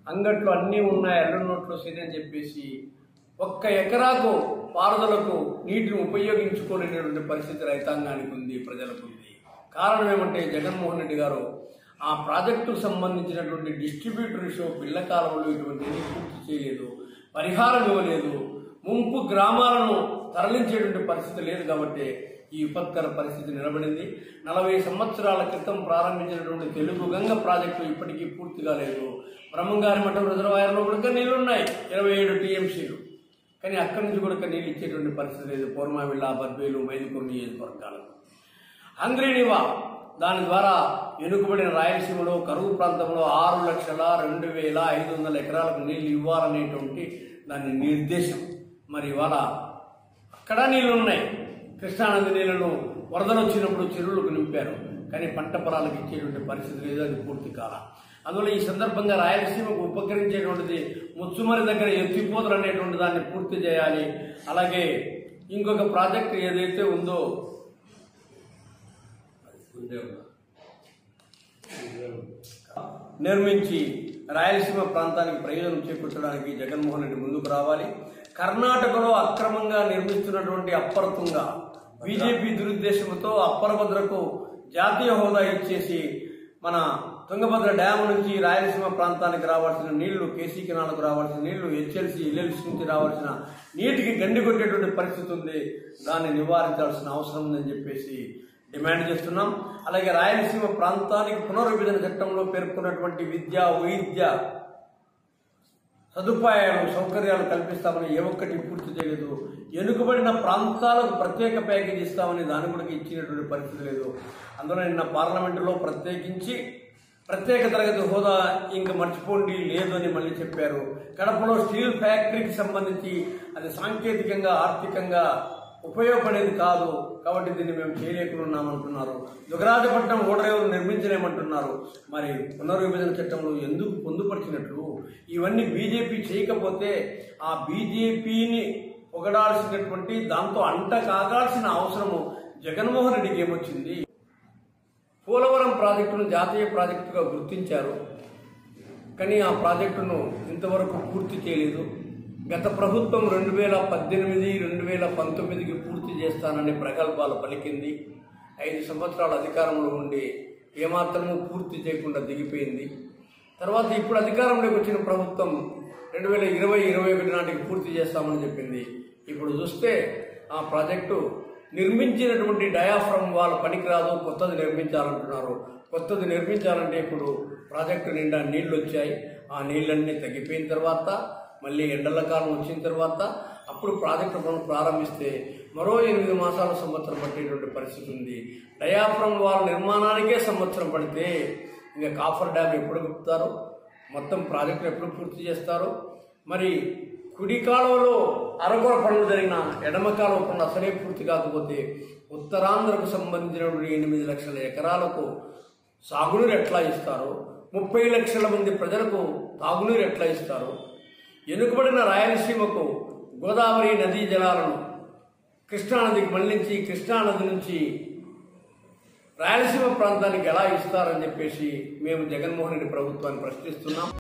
అంగట్లో అన్నీ ఉన్నాయి ఎర్రనోట్లో సరి అని చెప్పేసి ఒక్క ఎకరాకు పారుదలకు నీటిని ఉపయోగించుకోలేనటువంటి పరిస్థితి రైతాంగానికి ఉంది ప్రజలకు ఉంది కారణం ఏమంటే జగన్మోహన్ రెడ్డి గారు ఆ ప్రాజెక్టుకు సంబంధించినటువంటి డిస్ట్రిబ్యూటర్ షో పిల్ల కాలంలో ఇటువంటివి పూర్తి చేయలేదు పరిహారం ఇవ్వలేదు ముంపు గ్రామాలను తరలించేటువంటి పరిస్థితి లేదు కాబట్టి ఈ విపత్కర పరిస్థితి నిలబడింది నలభై సంవత్సరాల క్రితం ప్రారంభించినటువంటి తెలుగు గంగ ప్రాజెక్టు ఇప్పటికీ పూర్తి కాలేదు బ్రహ్మంగారి మఠం రిజర్వాయర్లో కూడా నీళ్లున్నాయి ఇరవై ఏడు టీఎంసీలు కానీ అక్కడి నుంచి కూడా నీళ్ళు ఇచ్చేటువంటి పరిస్థితి లేదు పూర్మావిళ్ళ బద్వేలు మైదుకూరు నియోజకవర్గాలకు హంగ్రీనివా దాని ద్వారా వెనుకబడిన రాయలసీమలో కరువు ప్రాంతంలో ఆరు లక్షల రెండు వేల ఐదు వందల ఎకరాలకు నీళ్లు ఇవ్వాలనేటువంటి దాని నిర్దేశం మరి ఇవాళ అక్కడ నీళ్లు ఉన్నాయి కృష్ణానది నీళ్లను వరదలు వచ్చినప్పుడు చెరువులకు నింపారు కానీ పంట పొలాలకు ఇచ్చేటువంటి పరిస్థితి లేదు అది పూర్తి కాల అందువల్ల ఈ సందర్భంగా రాయలసీమకు ఉపకరించేటువంటిది ముచ్చుమరి దగ్గర ఎత్తిపోతలు అనేటువంటి దాన్ని పూర్తి చేయాలి అలాగే ఇంకొక ప్రాజెక్ట్ ఏదైతే ఉందో నిర్మించి రాయలసీమ ప్రాంతానికి ప్రయోజనం చేకూర్చడానికి జగన్మోహన్ రెడ్డి ముందుకు రావాలి కర్ణాటకలో అక్రమంగా నిర్మిస్తున్నటువంటి అప్పరతుంగ బీజేపీ దురుద్దేశంతో అప్పరభద్రకు జాతీయ హోదా ఇచ్చేసి మన తుంగభద్ర డ్యామ్ నుంచి రాయలసీమ ప్రాంతానికి రావాల్సిన నీళ్లు కేసీ కెనాలకు రావాల్సిన నీళ్లు హెచ్ఎల్సి ఎల్ఎల్సి నుంచి రావాల్సిన నీటికి గండి కొట్టేటువంటి పరిస్థితి ఉంది దాన్ని నివారించాల్సిన అవసరం ఉందని చెప్పేసి డిమాండ్ చేస్తున్నాం అలాగే రాయలసీమ ప్రాంతానికి పునర్విభజన చట్టంలో పేర్కొన్నటువంటి విద్య వైద్య సదుపాయాలు సౌకర్యాలు కల్పిస్తామని ఏ ఒక్కటి పూర్తి చేయలేదు వెనుకబడిన ప్రాంతాలకు ప్రత్యేక ప్యాకేజ్ ఇస్తామని దాని కూడా ఇచ్చినటువంటి పరిస్థితి లేదు అందులో నిన్న పార్లమెంటులో ప్రత్యేకించి ప్రత్యేక తరగతి హోదా ఇంక మర్చిపోండి లేదు అని మళ్ళీ చెప్పారు కడపలో స్టీల్ ఫ్యాక్టరీకి సంబంధించి అది సాంకేతికంగా ఆర్థికంగా ఉపయోగపడేది కాదు కాబట్టి దీన్ని మేము చేయలేకున్నామంటున్నారు దుగరాజపట్నం ఓడరేవులు నిర్మించలేమంటున్నారు మరి పునర్విభజన చట్టంలో ఎందుకు పొందుపరిచినట్లు ఇవన్నీ బీజేపీ చేయకపోతే ఆ బీజేపీని పొగడాల్సినటువంటి దాంతో అంట కాగాల్సిన అవసరము జగన్మోహన్ రెడ్డికి ఏమొచ్చింది పోలవరం ప్రాజెక్టును జాతీయ ప్రాజెక్టుగా గుర్తించారు కానీ ఆ ప్రాజెక్టును ఇంతవరకు పూర్తి చేయలేదు గత ప్రభుత్వం రెండు వేల పద్దెనిమిది రెండు వేల పంతొమ్మిదికి పూర్తి చేస్తానని ప్రగల్భాలు పలికింది ఐదు సంవత్సరాల అధికారంలో ఉండి ఏమాత్రము పూర్తి చేయకుండా దిగిపోయింది తర్వాత ఇప్పుడు అధికారంలోకి వచ్చిన ప్రభుత్వం రెండు వేల ఇరవై ఇరవై ఒకటి నాటికి పూర్తి చేస్తామని చెప్పింది ఇప్పుడు చూస్తే ఆ ప్రాజెక్టు నిర్మించినటువంటి డయాఫ్రమ్ వాళ్ళ పనికిరాదు కొత్తది నిర్మించాలంటున్నారు కొత్తది నిర్మించాలంటే ఇప్పుడు ప్రాజెక్టు నిండా నీళ్లు వచ్చాయి ఆ నీళ్ళన్నీ తగ్గిపోయిన తర్వాత మళ్ళీ ఎండల కాలం వచ్చిన తర్వాత అప్పుడు ప్రాజెక్టు పనులు ప్రారంభిస్తే మరో ఎనిమిది మాసాల సంవత్సరం పట్టేటువంటి పరిస్థితి ఉంది డయాఫ్రమ్ వాళ్ళ నిర్మాణానికే సంవత్సరం పడితే ఇంకా కాఫర్ డ్యామ్ ఎప్పుడు కప్పుతారు మొత్తం ప్రాజెక్టు ఎప్పుడు పూర్తి చేస్తారు మరి కుడి కాలువలో అరకొర పనులు జరిగిన ఎడమ కాలువ పనులు అసలే పూర్తి కాకపోతే ఉత్తరాంధ్రకు సంబంధించినటువంటి ఎనిమిది లక్షల ఎకరాలకు సాగునీరు ఎట్లా ఇస్తారు ముప్పై లక్షల మంది ప్రజలకు తాగునీరు ఎట్లా ఇస్తారు వెనుకబడిన రాయలసీమకు గోదావరి నదీ జలాలను కృష్ణానదికి మళ్లించి కృష్ణానది నుంచి రాయలసీమ ప్రాంతానికి ఎలా ఇస్తారని చెప్పేసి మేము జగన్మోహన్ రెడ్డి ప్రభుత్వాన్ని ప్రశ్నిస్తున్నాం